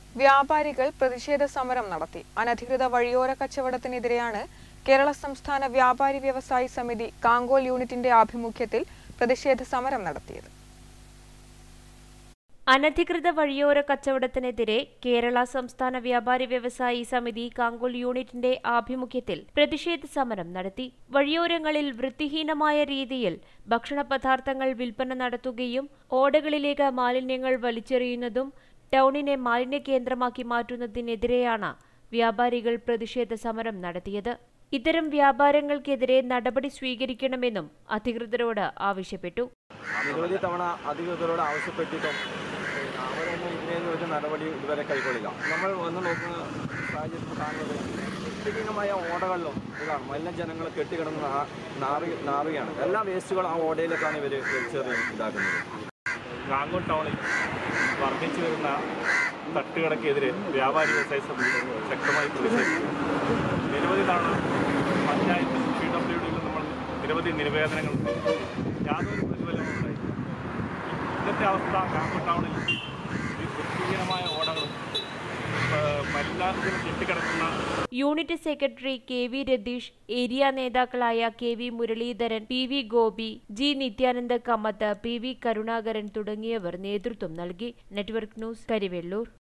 വ്യാപാരികൾ പ്രതിഷേധ സമരം നടത്തി അനധികൃത വഴിയോര കച്ചവടത്തിനെതിരെയാണ് കേരള സംസ്ഥാന വ്യാപാരി വ്യവസായി സമിതി കാങ്കോൽ യൂണിറ്റിന്റെ ആഭിമുഖ്യത്തിൽ പ്രതിഷേധ സമരം നടത്തിയത് അനധികൃത വഴിയോര കച്ചവടത്തിനെതിരെ കേരള സംസ്ഥാന വ്യാപാരി വ്യവസായി സമിതി കാങ്കോൽ യൂണിറ്റിന്റെ ആഭിമുഖ്യത്തിൽ പ്രതിഷേധ സമരം നടത്തി വഴിയോരങ്ങളിൽ വൃത്തിഹീനമായ രീതിയിൽ ഭക്ഷണപദാർത്ഥങ്ങൾ വിൽപ്പന നടത്തുകയും ഓടകളിലേക്ക് മാലിന്യങ്ങൾ വലിച്ചെറിയുന്നതും ടൗണിനെ മാലിന്യ കേന്ദ്രമാക്കി മാറ്റുന്നതിനെതിരെയാണ് വ്യാപാരികൾ പ്രതിഷേധ സമരം നടത്തിയത് ഇത്തരം വ്യാപാരങ്ങൾക്കെതിരെ നടപടി സ്വീകരിക്കണമെന്നും അധികൃതരോട് ആവശ്യപ്പെട്ടു നിരവധി തവണ അധികൃതരോട് ആവശ്യപ്പെട്ടിട്ടും പിന്നെ അവരൊന്നും ഇതിനൊന്നും ഒരു നടപടി ഇതുവരെ കൈക്കൊള്ളില്ല നമ്മൾ വന്ന് നോക്കുന്ന സാഹചര്യത്തിൽ കാണുന്നത് വൃത്തിഹീനമായ ഓടകളിലും ഇതാണ് മലിനജനങ്ങൾ കെട്ടിക്കിടന്ന് നാ- നാറി നാറുകയാണ് എല്ലാ വേസ്റ്റുകളും ആ ഓടയിലേക്കാണ് ഇവർ വലിച്ചെറി ഇതാക്കുന്നത് കാങ്കോൺ ടൗണിൽ വർദ്ധിച്ചു വരുന്ന തട്ടുകടക്കെതിരെ വ്യാപാരി വ്യവസായ സമിതി ശക്തമായി പ്രതിഷേധിച്ചു നിരവധി തവണ പഞ്ചായത്ത് പി ഡബ്ല്യു ഡിയിൽ നമ്മൾ നിരവധി നിവേദനങ്ങൾ യാതൊരു പ്രതിഫലവും ഉണ്ടായില്ല ഇന്നത്തെ അവസ്ഥ കാങ്കോൺ ടൗണിൽ ഈ വൃത്തിഹീനമായ ഓടകളും ഏഹ്, മലിനാർജ്ജനം കെട്ടിക്കിടക്കുന്ന unit secretary K V Ratheesh area നേതാക്കളായ K V Muraleedharan P V Gopi G Nithyananda Kamath P V Karunakaran തുടങ്ങിയവർ നേതൃത്വം നൽകി നെറ്റ്വർക്ക് ന്യൂസ് കരിവെള്ളൂർ